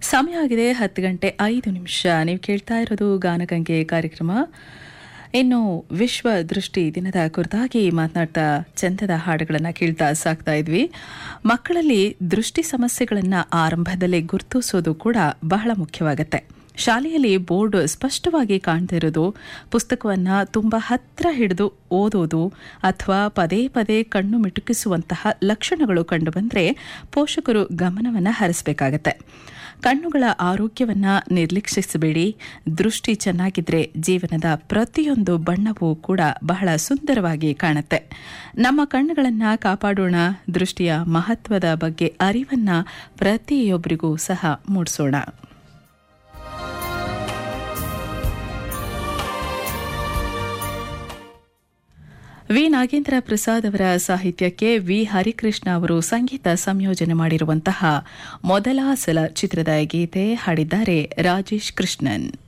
ಸಮಯ ಆಗಿದೆ ಹತ್ತು ಗಂಟೆ ಐದು ನಿಮಿಷ ನೀವು ಕೇಳ್ತಾ ಇರೋದು ಗಾನಗಂಗೆ ಕಾರ್ಯಕ್ರಮ ಇನ್ನು ವಿಶ್ವ ದೃಷ್ಟಿ ದಿನದ ಕುರಿತಾಗಿ ಮಾತನಾಡ್ತಾ ಚಂದದ ಹಾಡುಗಳನ್ನು ಕೇಳ್ತಾ ಸಾಕ್ತಾ ಇದ್ವಿ ಮಕ್ಕಳಲ್ಲಿ ದೃಷ್ಟಿ ಸಮಸ್ಯೆಗಳನ್ನು ಆರಂಭದಲ್ಲೇ ಗುರುತಿಸೋದು ಕೂಡ ಬಹಳ ಮುಖ್ಯವಾಗತ್ತೆ ಶಾಲೆಯಲ್ಲಿ ಬೋರ್ಡ್ ಸ್ಪಷ್ಟವಾಗಿ ಕಾಣ್ತಾ ಇರೋದು ಪುಸ್ತಕವನ್ನ ತುಂಬಾ ಹತ್ರ ಹಿಡಿದು ಓದೋದು ಅಥವಾ ಪದೇ ಪದೇ ಕಣ್ಣು ಮಿಟುಕಿಸುವಂತಹ ಲಕ್ಷಣಗಳು ಕಂಡುಬಂದ್ರೆ ಪೋಷಕರು ಗಮನವನ್ನು ಹರಿಸಬೇಕಾಗತ್ತೆ ಕಣ್ಣುಗಳ ಆರೋಗ್ಯವನ್ನ ನಿರ್ಲಕ್ಷಿಸಬೇಡಿ ದೃಷ್ಟಿ ಚೆನ್ನಾಗಿದ್ರೆ ಜೀವನದ ಪ್ರತಿಯೊಂದು ಬಣ್ಣವೂ ಕೂಡ ಬಹಳ ಸುಂದರವಾಗಿ ಕಾಣುತ್ತೆ ನಮ್ಮ ಕಣ್ಣುಗಳನ್ನ ಕಾಪಾಡೋಣ ದೃಷ್ಟಿಯ ಮಹತ್ವದ ಬಗ್ಗೆ ಅರಿವನ್ನ ಪ್ರತಿಯೊಬ್ಬರಿಗೂ ಸಹ ಮೂಡಿಸೋಣ ವಿ ನಾಗೇಂದ್ರ ಪ್ರಸಾದ್ ಅವರ ಸಾಹಿತ್ಯಕ್ಕೆ ವಿ ಹರಿಕೃಷ್ಣ ಅವರು ಸಂಗೀತ ಸಂಯೋಜನೆ ಮಾಡಿರುವಂತಹ ಮೊದಲ ಸಲ ಚಿತ್ರದ ಗೀತೆ ಹಾಡಿದ್ದಾರೆ ರಾಜೇಶ್ ಕೃಷ್ಣನ್